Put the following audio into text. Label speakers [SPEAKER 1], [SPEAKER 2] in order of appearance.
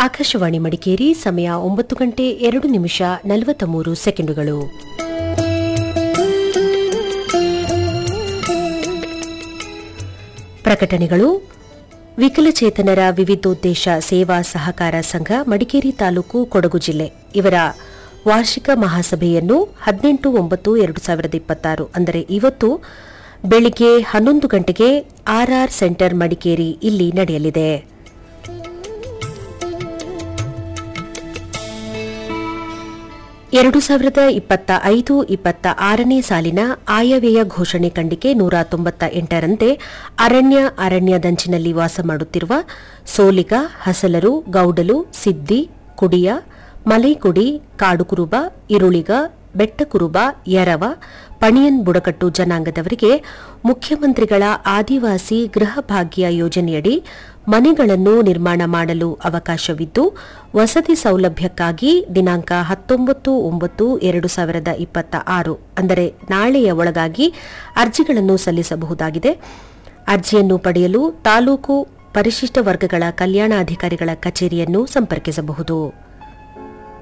[SPEAKER 1] ಆಕಾಶವಾಣಿ ಮಡಿಕೇರಿ ಸಮಯ ಒಂಬತ್ತು ಗಂಟೆ ಎರಡು ನಿಮಿಷ ನಲವತ್ತ ಮೂರು ಸೆಕೆಂಡುಗಳು ಪ್ರಕಟಣೆಗಳು ವಿಕಲಚೇತನರ ವಿವಿಧೋದ್ದೇಶ ಸೇವಾ ಸಹಕಾರ ಸಂಘ ಮಡಿಕೇರಿ ತಾಲೂಕು ಕೊಡಗು ಜಿಲ್ಲೆ ಇವರ ವಾರ್ಷಿಕ ಮಹಾಸಭೆಯನ್ನು ಹದಿನೆಂಟು ಒಂಬತ್ತು ಎರಡು ಸಾವಿರದ ಇಪ್ಪತ್ತಾರು ಅಂದರೆ ಇವತ್ತು ಬೆಳಿಗ್ಗೆ ಹನ್ನೊಂದು ಗಂಟೆಗೆ ಆರ್ಆರ್ ಸೆಂಟರ್ ಮಡಿಕೇರಿ ಇಲ್ಲಿ ನಡೆಯಲಿದೆ ಎರಡು ಸಾವಿರದ ಇಪ್ಪತ್ತ ಐದು ಇಪ್ಪತ್ತ ಆರನೇ ಸಾಲಿನ ಆಯವ್ಯಯ ಘೋಷಣೆ ಖಂಡಿಕೆ ನೂರ ತೊಂಬತ್ತ ಎಂಟರಂತೆ ಅರಣ್ಯ ಅರಣ್ಯದಂಚಿನಲ್ಲಿ ವಾಸ ಮಾಡುತ್ತಿರುವ ಸೋಲಿಗ ಹಸಲರು ಗೌಡಲು ಸಿದ್ದಿ ಕುಡಿಯ ಮಲೈಕುಡಿ ಕಾಡುಕುರುಬ ಇರುಳಿಗ ಬೆಟ್ಟಕುರುಬ ಯರವ ಪಣಿಯನ್ ಬುಡಕಟ್ಟು ಜನಾಂಗದವರಿಗೆ ಮುಖ್ಯಮಂತ್ರಿಗಳ ಆದಿವಾಸಿ ಗೃಹ ಭಾಗ್ಯ ಯೋಜನೆಯಡಿ ಮನೆಗಳನ್ನು ನಿರ್ಮಾಣ ಮಾಡಲು ಅವಕಾಶವಿದ್ದು ವಸತಿ ಸೌಲಭ್ಯಕ್ಕಾಗಿ ದಿನಾಂಕ ಹತ್ತೊಂಬತ್ತು ಒಂಬತ್ತು ಎರಡು ಸಾವಿರದ ಇಪ್ಪತ್ತ ಆರು ಅಂದರೆ ನಾಳೆಯ ಒಳಗಾಗಿ ಅರ್ಜಿಗಳನ್ನು ಸಲ್ಲಿಸಬಹುದಾಗಿದೆ ಅರ್ಜಿಯನ್ನು ಪಡೆಯಲು ತಾಲೂಕು ಪರಿಶಿಷ್ಟ ವರ್ಗಗಳ ಕಲ್ಯಾಣಾಧಿಕಾರಿಗಳ ಕಚೇರಿಯನ್ನು ಸಂಪರ್ಕಿಸಬಹುದು